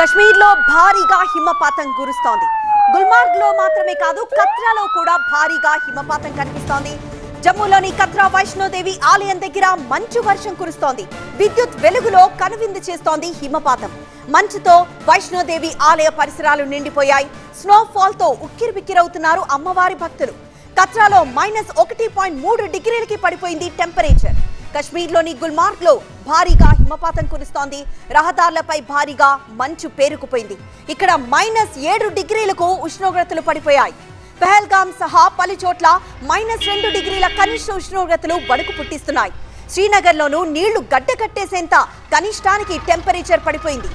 కశ్మీర్ లో భారీగా హిమపాతం కురుస్తోంది గుల్మార్గ్ లో మాత్రమే కాదు కత్రాలో కూడా భారీగా హిమపాతం కనిపిస్తోంది జమ్మూలోని కత్రా వైష్ణోదేవి ఆలయం దగ్గర మంచు వర్షం కురుస్తోంది విద్యుత్ వెలుగులో కనువిందు చేస్తోంది హిమపాతం మంచుతో వైష్ణోదేవి ఆలయ పరిసరాలు నిండిపోయాయి స్నోఫాల్ తో ఉక్కిరిబిక్కిరవుతున్నారు అమ్మవారి భక్తులు కత్రాలో మైనస్ ఒకటి పాయింట్ మూడు డిగ్రీలకి పడిపోయింది టెంపరేచర్ కశ్మీర్లోని గుల్మార్గ్ లో భారీగా హిమపాతం కురుస్తోంది రహదారులపై భారీగా మంచు పేరుకుపోయింది ఇక్కడ మైనస్ ఏడు డిగ్రీలకు ఉష్ణోగ్రతలు పడిపోయాయి పెహల్గాం సహా పలు చోట్ల మైనస్ రెండు డిగ్రీల కనిష్ట ఉష్ణోగ్రతలు వణుకు పుట్టిస్తున్నాయి శ్రీనగర్లోనూ నీళ్లు గడ్డ కట్టేసేంత కనిష్టానికి టెంపరేచర్ పడిపోయింది